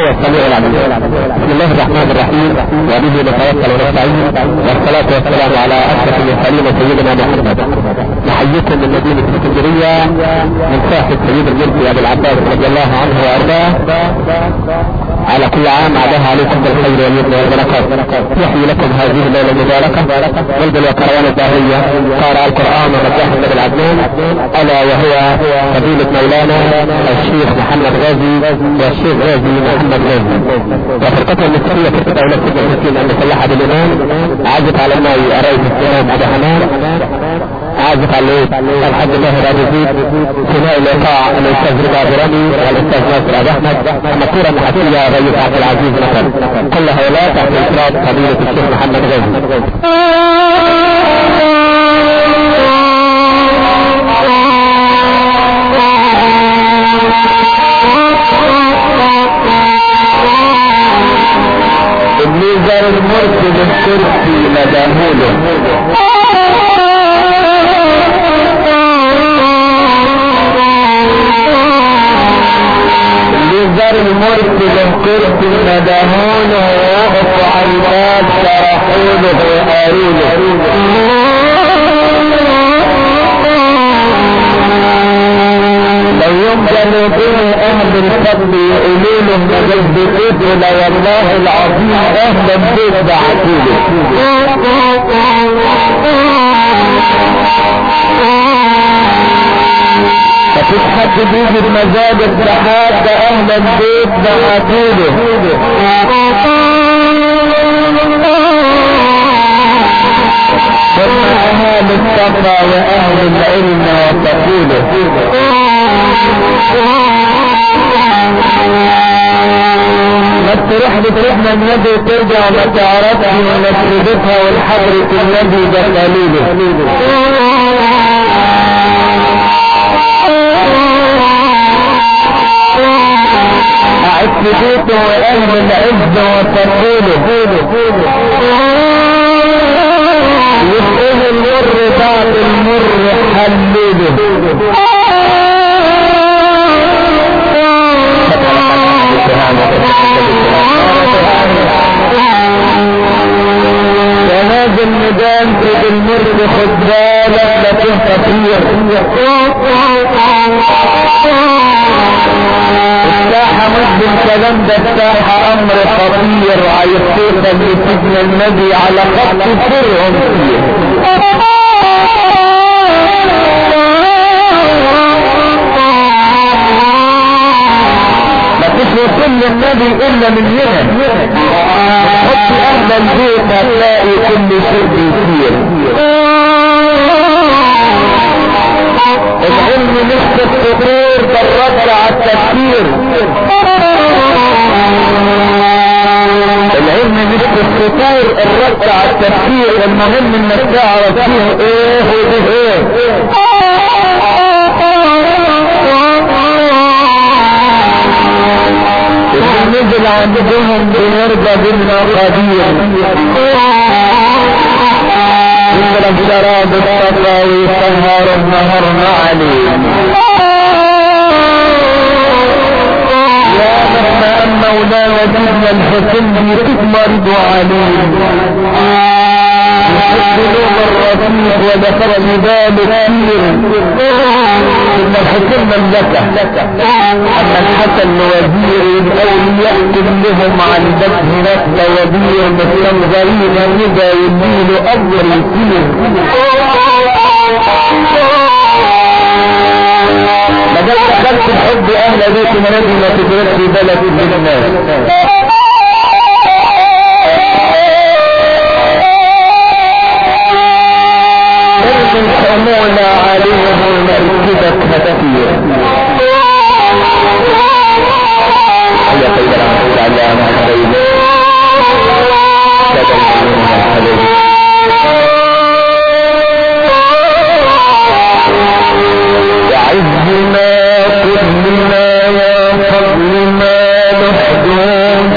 وهو السميع العليم بسم الله الرحمن الرحيم وبه نتوكل ونستعين والصلاة والسلام على أشرف المرسلين سيدنا محمد نحييكم من مدينة اسكندرية من صاحب سيد المرسي أبي العباس رضي الله عنه وأرضاه على كل عام عداها عليكم بالخير واليمن والبركات يحيي لكم هذه الليلة المباركة ولد الكروان الداهية قارئ القرآن ونجاح النبي العدنان ألا وهو فضيلة مولانا الشيخ محمد غازي والشيخ غازي محمد غازي وفرقته المصرية في دولة سيد المسلمين المسلحة بالإمام عزت على النبي الرئيس السلام أبو حمام عازف عليه الحاج ماهر ابو زيد ثنائي الايقاع الاستاذ رضا برامي والاستاذ ناصر ابو احمد المكوره النحاسيه رئيس عبد العزيز نصر كل هؤلاء تحت اشراف فضيله الشيخ محمد غازي اللي المرسل الكرسي لدهوله لزر المرسل الكرسي ندهونه وقف الباب شرحوله قالوله لو يمكن به اهل الفضل يقولوا له مجد بإيده لو والله العظيم اهل البيت بعتوله مفيش حد بيجي بمزاج السحاب ده اهل البيت بعتوله ثم اهل الصفا واهل العلم وتقوله ما تروح لسيدنا النبي وترجع ما تعرفش ونسبتها والحضرة النبي ده قليله قاعد في بيته واهل العز وتقوله يبقيه المر بعد المر حلوله ونازل ميدان في المر خد بالك لا تنقطير الساحة مش بالكلام ده الساحة امر خطير عايز توصل لسجن النبي على خط سرهم مفيش وصول للنبي الا من هنا حط اهل البيت هتلاقي كل شيء بيصير العلم مش في الفطور ده الرد على التفكير العلم مش في الفطور الرد على التفكير المهم انك تعرف فيه ايه وده ايه اللي نزل عندهم بيرضى بنا قدير يضرب شراب الصفا ويسهر النهر عليه يا مهما ان مولانا سيدنا الحسين بيتمرد عليه يحبون الرفيق ودخل ذلك كثير ثم الحسين مملكة اما الحسن وزير الاولياء كلهم عن بته نفس وزير مستنظرين ندى يميل امر يسير ما دام دخلت الحب اهل بيت النبي ما تدرك في بلد من الناس من حمولة عليهم مركبة كثير يا سيد العمود على محبين سيد المؤمنين وعز ما كلنا يا فضل ما نحدون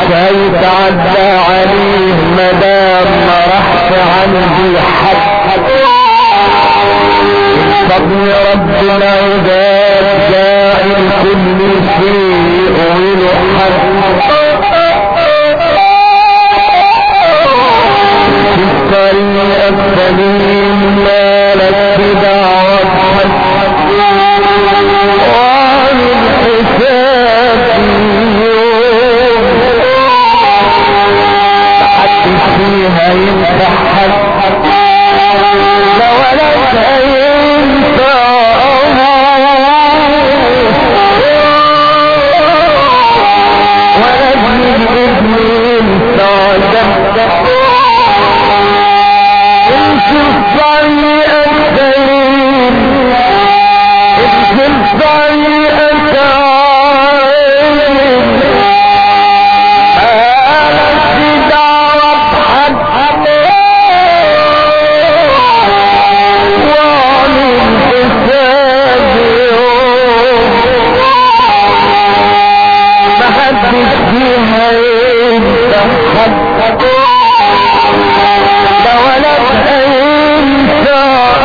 محدش هيتعدى عليه مدام ما راحش عندي حد فضل رب العباد جاعل كل شيء وله حد في الطريق السليم ما لك بدعوة حد وعن الحساب يوم محدش فيها ينفع حد لا ولد هينفع ولد من ابن ينفع دم امشي الطريق السليم امشي الطريق السليم أنا دعوة بحد وعن الحساب يوم محدش فيها ينفع حد ده ولد انسى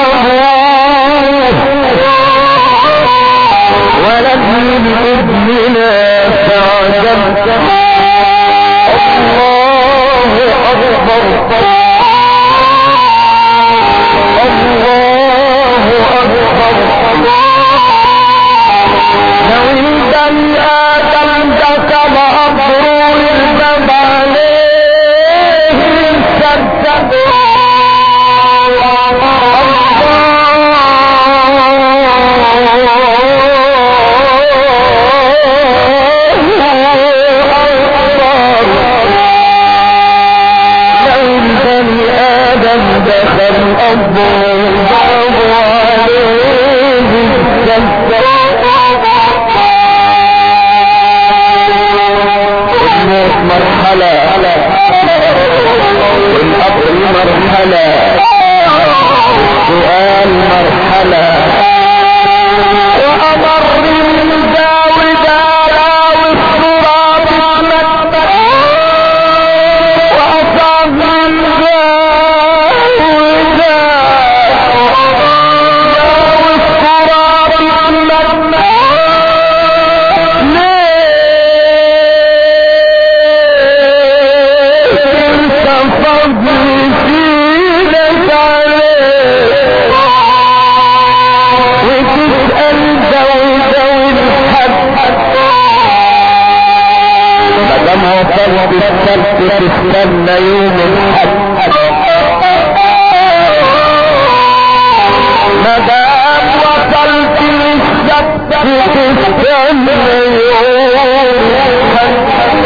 ولد من ابننا فعجب الله اكبر الله اكبر لو انت الادم دخل ابرو الباب عليه صدق لو البني ادم دخل ابرو الباب عليه الموت مرحلة والقبر مرحلة سؤال مرحلة وأمر من داود والصراط مكة وأصاب من داود والصراط مكة وصلت السبت تستنى يوم الحد مدام وصلت للسبت تستنى يوم الحد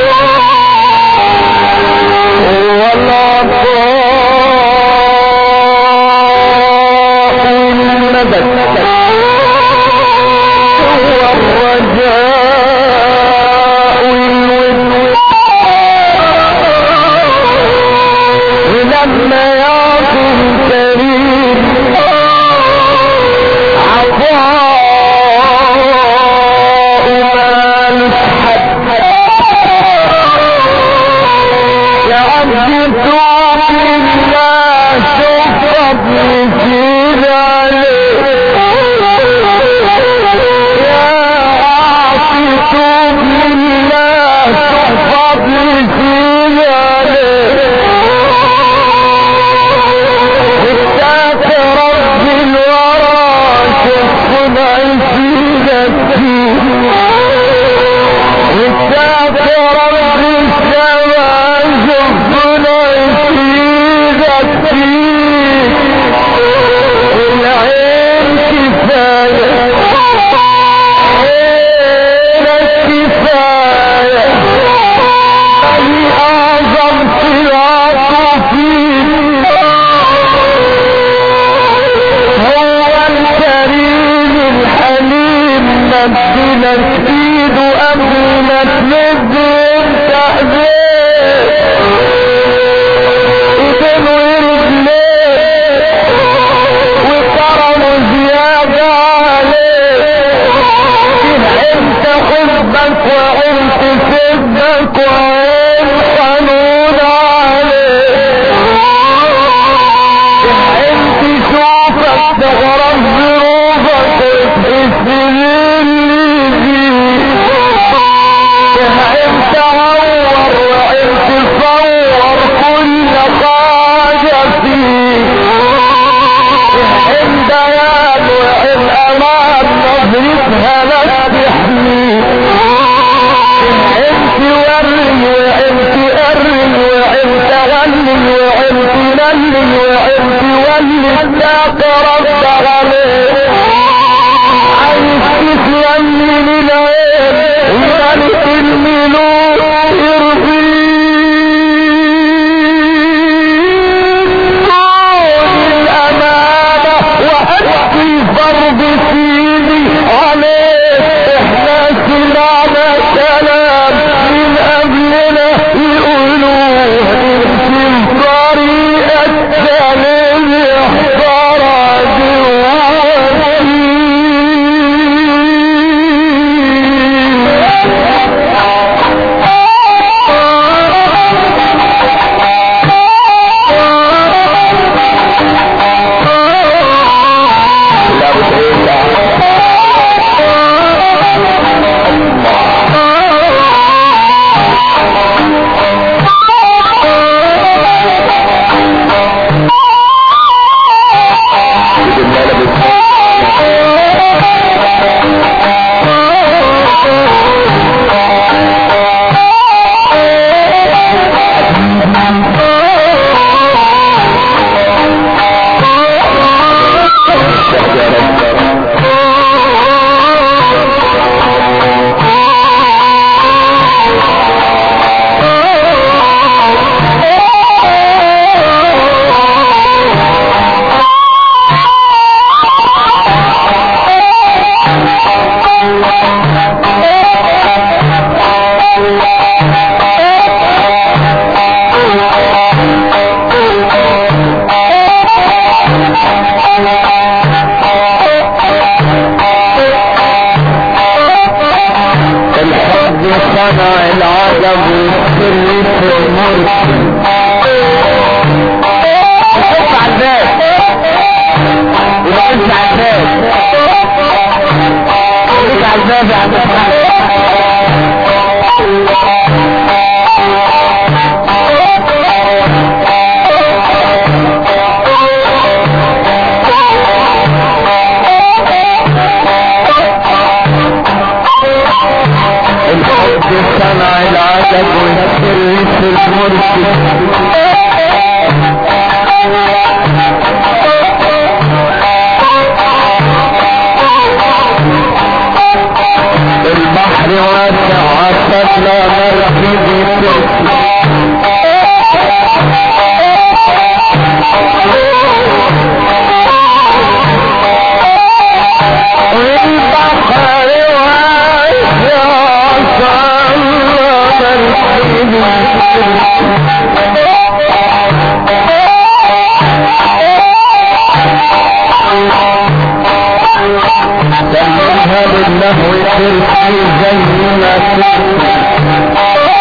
ولا المدد والرجاء ولما يعطي الكريم عطاء ما صنع العجب والسر في المرسل ادفع الباب يبقى ادفع الباب ادفع الباب يا عم اسماعيل الحب صنع العجب والسر في المرسل البحر واسع عصفنا مركبي ترسل البحر واسع عصفنا مركبي سلمها لله ترسي زي ما ترسي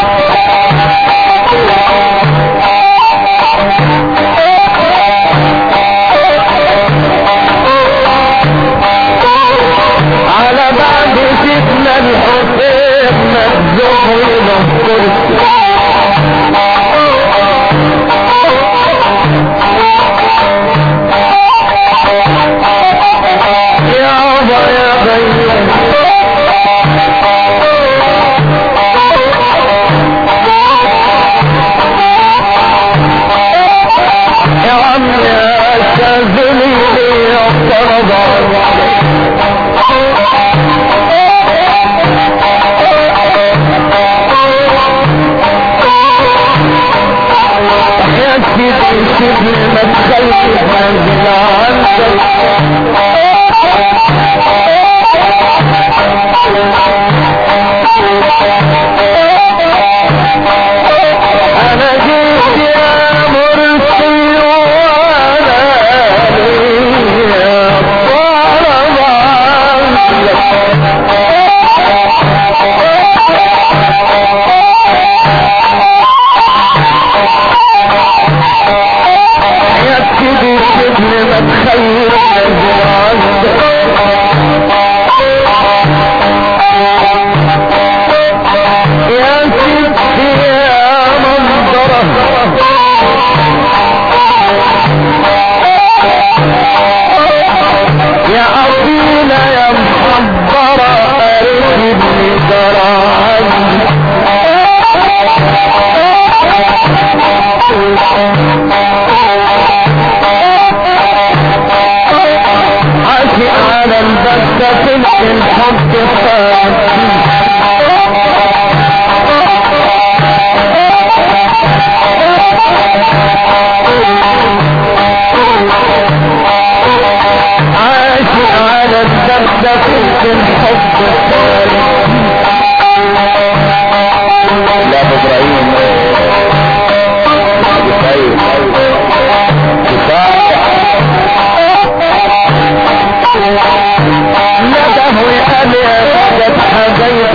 على بعد سيدنا الحسين مجزوم وينصر يابا يا بيان يا عم يا شاذلي يا يا سيدي سيدي ما تخلي هذا عنك انا جيت يا مرسي وانا ليا طلب يا سيدي سيدي ما تخيل يا سيدي يا منظره يا أصيلة يا مخبرة أريد دراعي عاشق على البسة في الحب خالد عاشق على الدردة في الحب خالد لا ابراهيم كفايه كفايه نده وقال يا سيد حبيب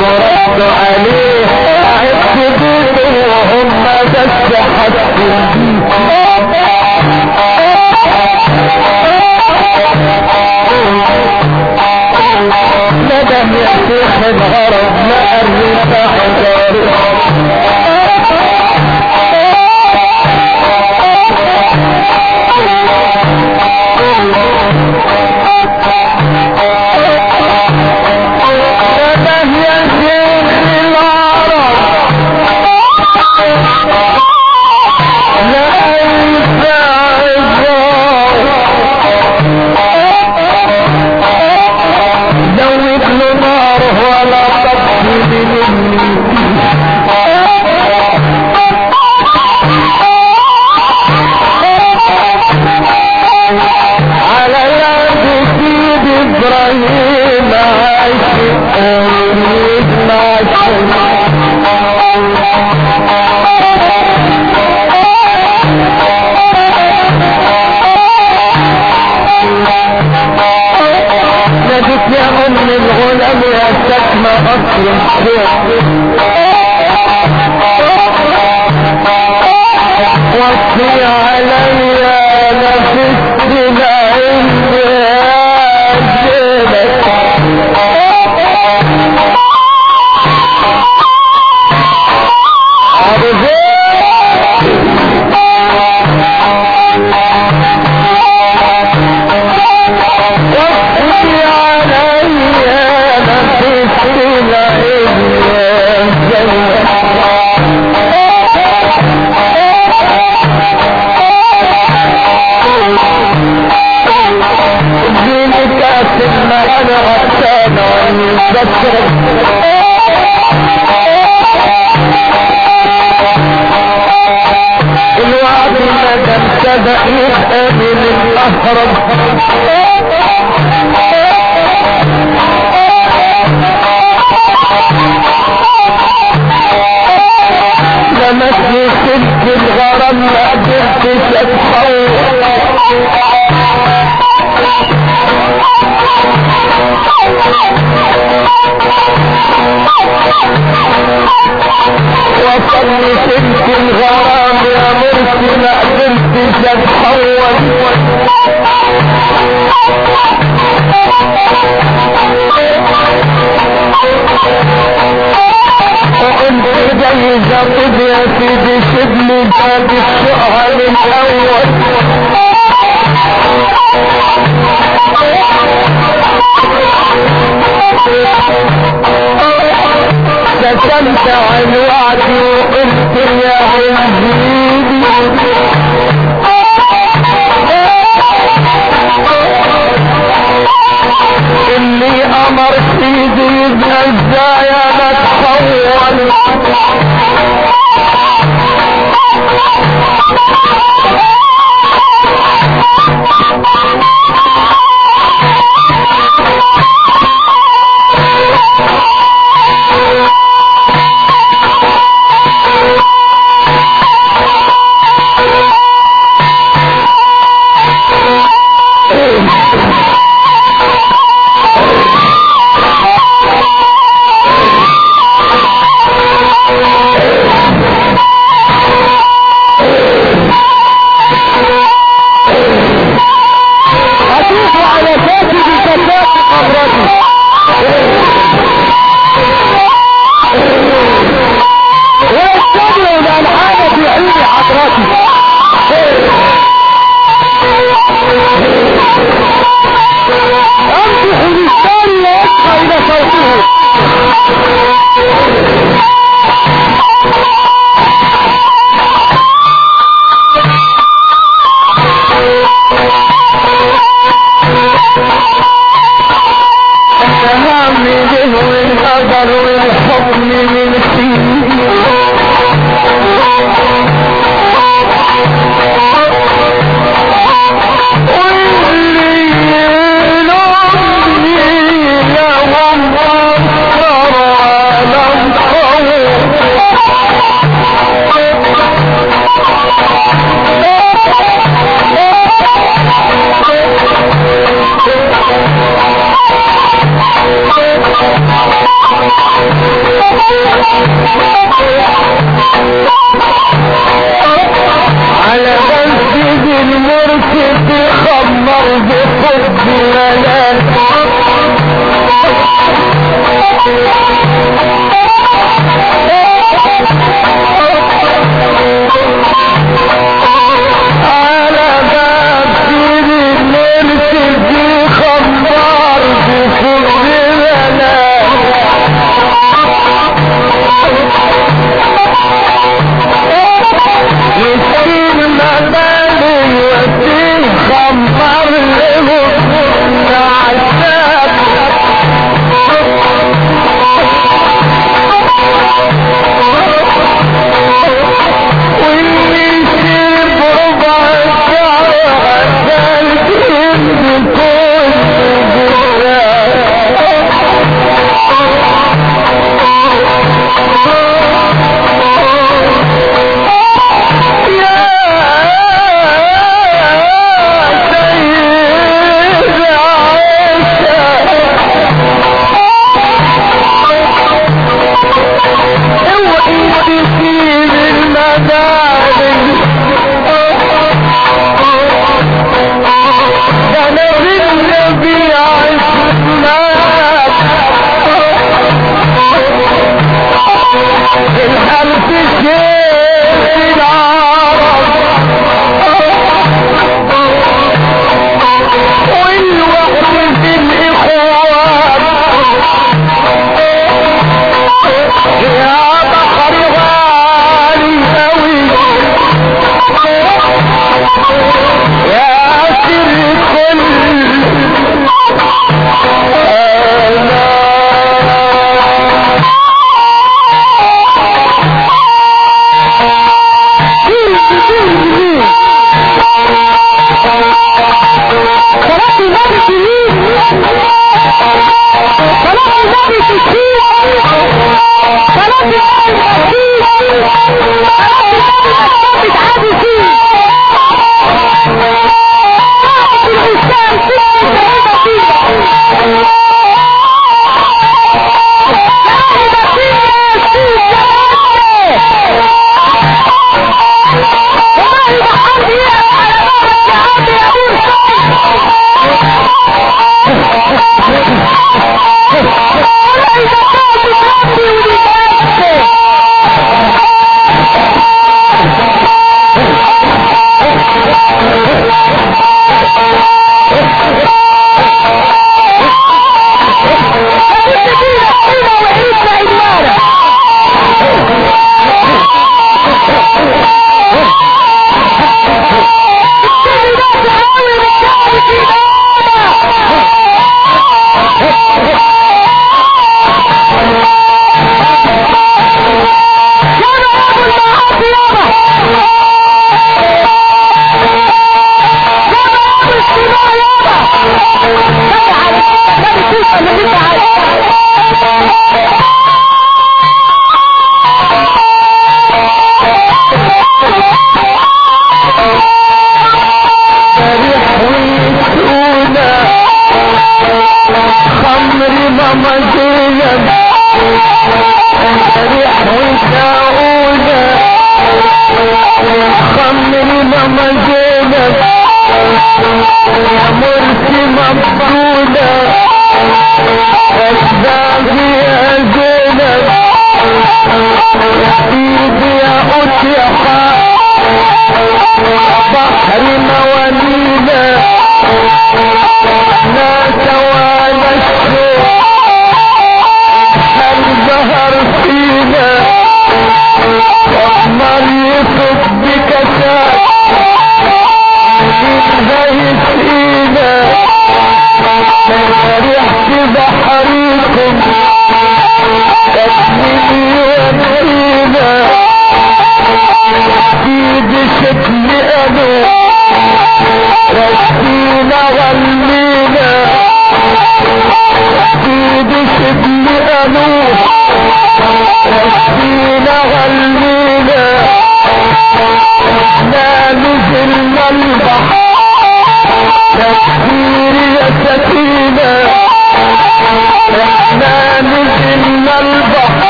رتب لي باب السؤال الاول كتمت عن وعدي وقلت يا عزيزي اللي امر سيدي يبقى ازاي انا اتحول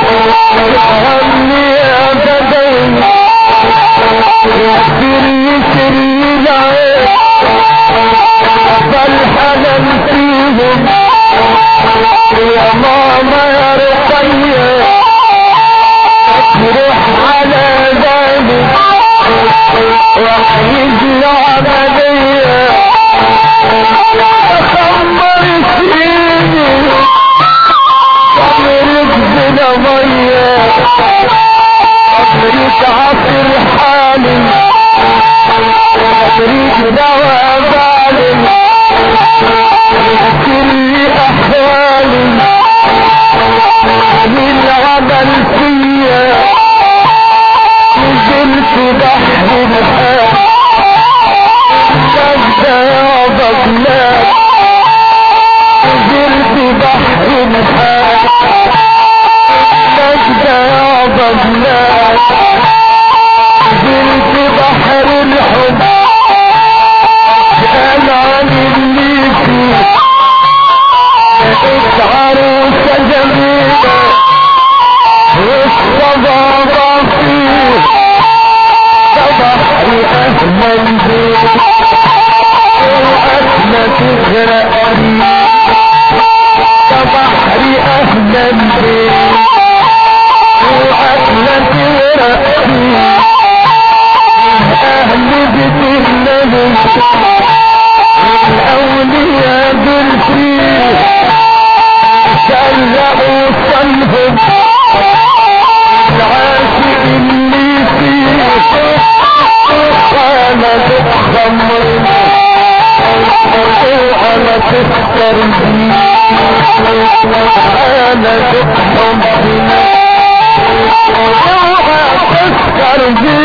همي يا بدوي يا سري سري العين فالحنان فيهم يا ماما يا رقية تروح على ذلك وحيد العملية تخمر سنيني صبرك بلا مية صبرك عصر حالي صبرك دوا بالي كل احوالي للعمل فيا نزلت بحر الحال نجدة يا بغلاد نزلت بحر الحال نجدة يا بغلاد نزلت بحر الحب اسأل عن اللي فيه لقيت عروسة جميلة والصبابة فيه بحر أهمل بيه وأسمى تغرقني بحر أهمل بيه وأسمى تغرقني أهل بيت النبي الأولياء بالفيه شرعوا صنهم العاشق اللي فيه قامت الخمر وعلى تذكر بيه قامت الحب اوعى تذكر بيه